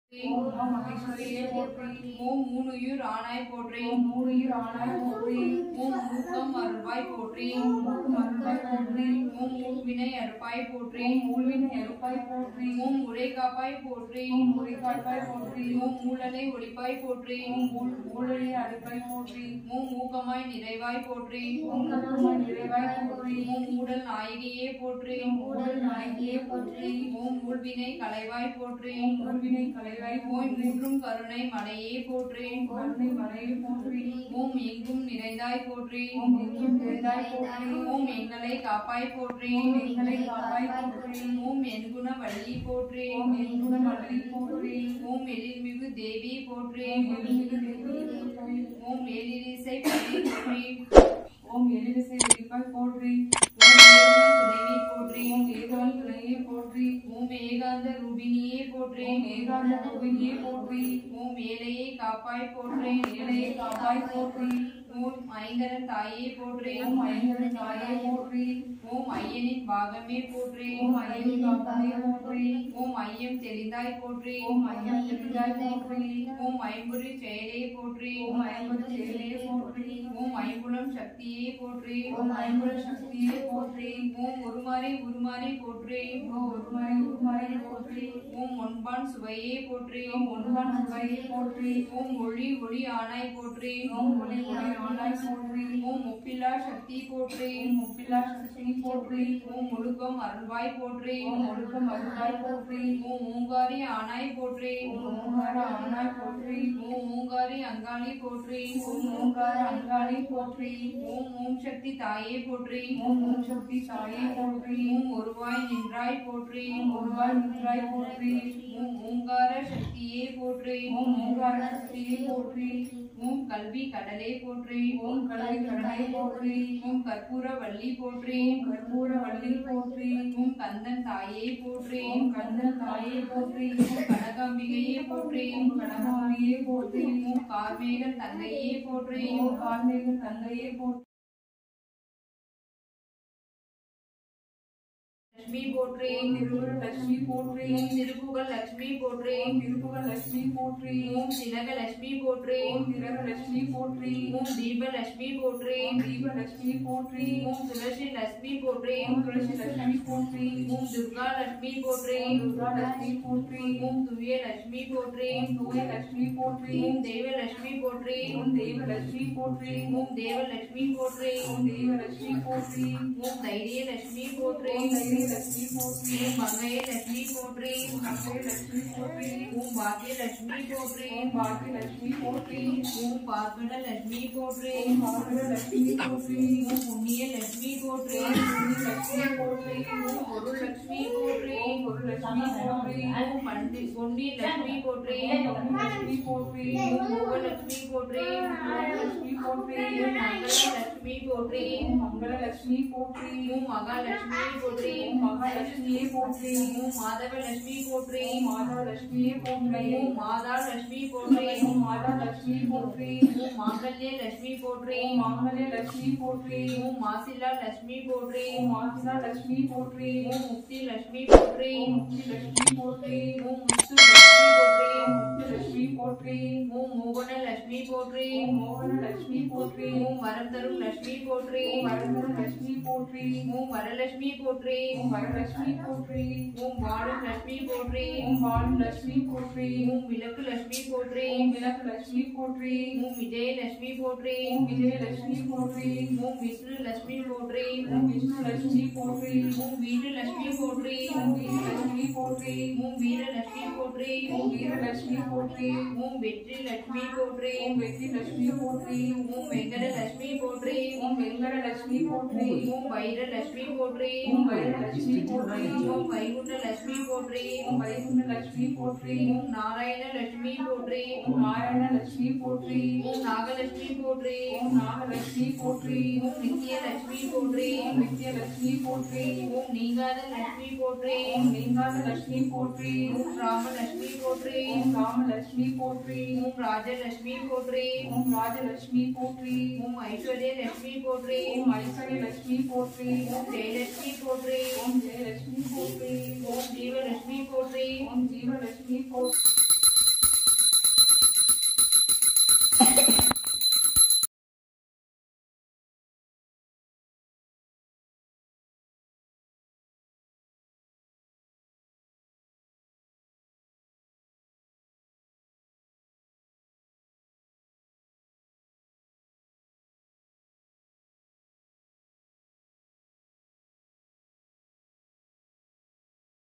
ஓம் உமா மகேஸ்வரியே போற்றி ஓம் மூணுயிர் ஆனாய் போற்றி ஓம் மூடியிர் ஆனாய் போற்றி ஓம் மூக்கம் அருள்வாய் போற்றி ஓம் மூக்கு மருந்தாய் போற்றி ஓம் மூவினை அறுப்பாய் போற்றி ஓம் மூலினை அறுப்பாய் போற்றி ஓம் உரை காப்பாய் போற்றி ஓம் முறைகாட்டாய் போற்றி ஓம் மூலனை ஒளிப்பாய் போற்றி ஓம் மூல் மூளையை அறுப்பாய் போற்றி ஓம் மூக்கமாய் நிறைவாய் போற்றி ஓம் கருமாய் நிறைவாய் போற்றி ஓம் மூடல் நாயகியே போற்றி ஓம் ஊழல் நாயகியே போற்றி ஓம் ஊழ்வினை களைவாய் போற்றி ஓம் உருவினை கலைவாய் ஓம் போற்றி மூன்றும் கருணை மலையே போற்றி ஓம் கருணை மலையை போற்றி ஓம் எங்கும் நிறைந்தாய் போற்றி ஓம் எங்கும் நிறைந்தாய் போற்றி ஓம் எங்களை காப்பாய் போற்றி ஓம் எங்களை காப்பாய் போற்றி ஓம் என்குண வள்ளி போற்றி ஓம் எங்குண மலை போற்றி ஓம் எழில்மிகு தேவி போற்றி ஓம் எழில்மிகு தேவி போற்றி ஓம் எழிலிசை பள்ளி போற்றி ஓம் எழிலிசை வெடிப்பாய் போற்றி ஓம் ஏகவன் துணைவி போற்றி ஓம் ஏகவன் துணையே போற்றி ஓம் ஏகாந்த ரூபினியே போற்றி ஓம் ஏகாந்த கோவிலியே போற்றி ஓம் ஏழையை காப்பாய் போற்றி ஏழையை காப்பாய் போற்றி ஓம் ஐங்கரன் தாயே போற்றி ஓம் ஐங்கரன் தாயே போற்றி ஓம் ஐயனின் பாகமே போற்றி ஓம் ஐயனின் காப்பாயே போற்றி ஓம் ஐயம் தெளிந்தாய் போற்றி ஓம் ஐயம் தெரிந்தாய் போற்றி ஓம் ஐம்பொறி செயலே போற்றி ஓம் ஐம்பது செயலே போற்றி ஓம் ஐம்புலம் சக்தியே போற்றி ஓம் ஐம்பது சக்தியே போற்றி ஓம் உருமாறி உருமாறி போற்றி ஓம் ஒருமாய் ஒருமாய் போற்றி ஓம் ஒன்பான் சுவையே போற்றி ஓம் ஒன்றான் சுவையே போற்றி ஓம் ஒளி ஒளி ஆனாய் போற்றி ஓம் ஒளி ஒளி ஆனாய் போற்றி ஓம் ஒப்பில்லா சக்தி போற்றி ஓம் முப்பிலா சக்தி போற்றி ஓம் ஒழுக்கம் அருள்வாய் போற்றி ஓம் ஒழுக்கம் அருளாய் போற்றி ஓம் ஓங்காரி ஆனாய் போற்றி ஓம் ஓங்கார ஆனாய் போற்றி ஓம் ஓங்காரி அங்காளி போற்றி ஓம் ஓங்கார அங்காளி போற்றி ஓம் ஓம் சக்தி தாயே போற்றி ஓம் ஓம் சக்தி சாயே போற்றி ஓம் ஒருவாய் நின்றாய் போற்றி ஓம் ஒருவாய் நின்றாய் போற்றி ஓம் ஓங்கார சக்தியே போற்றி ஓம் ஓங்கார சக்தியே போற்றி ஓம் கல்வி கடலே போற்றி ஓம் கலை கடலை போற்றி ஓம் கற்பூர வள்ளி போற்றி ஓம் கற்பூர வள்ளி போற்றி ஓம் கந்தன் தாயே போற்றி ஓம் கந்தன் தாயே போற்றி ஓம் கனகாம்பிகையே போற்றி ஓம் கனகாமியே போற்றி ஓம் கார்மேகன் தந்தையே போற்றி ஓம் கார்மேக தந்தையே போற்றி லட்சுமி போற்றி ஓம் திருவுரு லட்சுமி போற்றி ஓம் திருப்புகழ் லட்சுமி போற்றி ஓம் திருப்புகழ் லட்சுமி போற்றி ஓம் திலக லட்சுமி போற்றி ஓம் திரக லட்சுமி போற்றி ஓம் தீப லட்சுமி போற்றி ஓம் தீப லட்சுமி போற்றி ஓம் துளசி லட்சுமி போற்றி ஓம் துளசி லட்சுமி போற்றி ஓம் துர்கா லட்சுமி போற்றி ஓம் துர்கா லட்சுமி போற்றி ஓம் துவிய லட்சுமி போற்றி ஓம் தூய லட்சுமி போற்றி ஓம் தெய்வ லட்சுமி போற்றி ஓம் தெய்வ லட்சுமி போற்றி ஓம் தேவ லட்சுமி போற்றி ஓம் தெய்வ லட்சுமி போற்றி ஓம் தைரிய லட்சுமி போற்றி ஓம் தைரிய லட்சுமி போற்றி ஓம் மங்கைய லட்சுமி போற்றி ஓம் அக்ஷய லட்சுமி போற்றி ஓம் பாக்கிய லட்சுமி போற்றி ஓம் பாக்கிய லட்சுமி போற்றி ஓம் பார்வண லட்சுமி போற்றி ஓம் பாகர லட்சுமி போற்றி ஓம் புண்ணிய லட்சுமி போற்றி ஓம் புண்ணிய லட்சுமி போற்றி ஓம் பொருள் லட்சுமி போற்றி ஓம் ஒரு லட்சுமி போற்றி ஓம் பண்டி பொன்னி லட்சுமி போற்றி ஓம் பொன்னி லட்சுமி போற்றி ஓம் மோக லட்சுமி போற்றி ஓம் லட்சுமி போற்றி ஓம் மங்கள லட்சுமி போற்றி ஓம் மங்கள லட்சுமி போற்றி ஓம் மகாலட்சுமி போற்றி ஓம் மகாலட்சுமியே போற்றி ஓம் மாதவ லட்சுமி போற்றி ஓம் மாதா லட்சுமியே போற்றி ஓம் மாதா லட்சுமி போற்றி ஓம் மாதா லட்சுமி போற்றி ஓம் மாங்கல்ய லட்சுமி போற்றி ஓம் மாங்கல்ய லட்சுமி போற்றி ஓம் மாசிலா லட்சுமி போற்றி ஓம் மாசிலா லட்சுமி போற்றி ஓம் முக்தி லட்சுமி போற்றி ஓம் முக்தி லட்சுமி போற்றி ஓம் முத்து லட்சுமி போற்றி ஓம் முக்தி லட்சுமி போற்றி ஓம் மோகன லட்சுமி போற்றி ஓம் மோகன லட்சுமி போற்றி ஓம் வரம் தரும் லட்சுமி போற்றி ஓம் வரதர லட்சுமி போற்றி ஓம் வரலட்சுமி போற்றி ஓம் வரலட்சுமி போற்றி ஓம் வாழும் லட்சுமி போற்றி ஓம் வாழும் லட்சுமி போற்றி ஓம் விளக்கு லட்சுமி போற்றி ஓம் விளக்கு லட்சுமி போற்றி ஓம் விஜய லட்சுமி போற்றி ஓம் விஜய லட்சுமி போற்றி ஓம் விஷ்ணு லட்சுமி போற்றி ஓம் விஷ்ணு லட்சுமி போற்றி ஓம் வீடு லட்சுமி போற்றி ஓம் வீர லட்சுமி போற்றி ஓம் வீர லட்சுமி போற்றி ஓம் வீர லட்சுமி போற்றி ஓம் வெற்றி லட்சுமி போற்றி ஓம் வெற்றி லட்சுமி போற்றி ஓம் வெங்கட லட்சுமி போற்றி ஓம் வெங்கட லட்சுமி போற்றி ஓம் வைர லட்சுமி போற்றி ஓம் வைர லட்சுமி போற்றி ஓம் வைகுண்ட லட்சுமி போற்றி ஓம் வைகுண்ட லட்சுமி போற்றி ஓம் நாராயண லட்சுமி போற்றி ஓம் நாராயண லட்சுமி போற்றி ஓம் நாகலட்சுமி போற்றி ஓம் நாகலட்சுமி போற்றி ஓம் நித்திய லட்சுமி போற்றி ஓம் நித்ய லட்சுமி போற்றி ஓம் நீங்காத லட்சுமி போற்றி ஓம் நீங்காத லட்சுமி போற்றி ஓம் ராமலட்சுமி போற்றி ஓம் ராமலட்சுமி போற்றி ஓம் ராஜலட்சுமி போற்றி ஓம் ராஜலட்சுமி போற்றி ஓம் ஐஸ்வர்ய லட்சுமி போற்றி ஓம் ஐஸ்வர்ய லட்சுமி போற்றி ஓம் ஜெயலட்சுமி போற்றி ஓம் ஜெயலட்சுமி போற்றி ஓம் ஜீவலட்சுமி போற்றி ஓம் ஜீவலட்சுமி போற்றி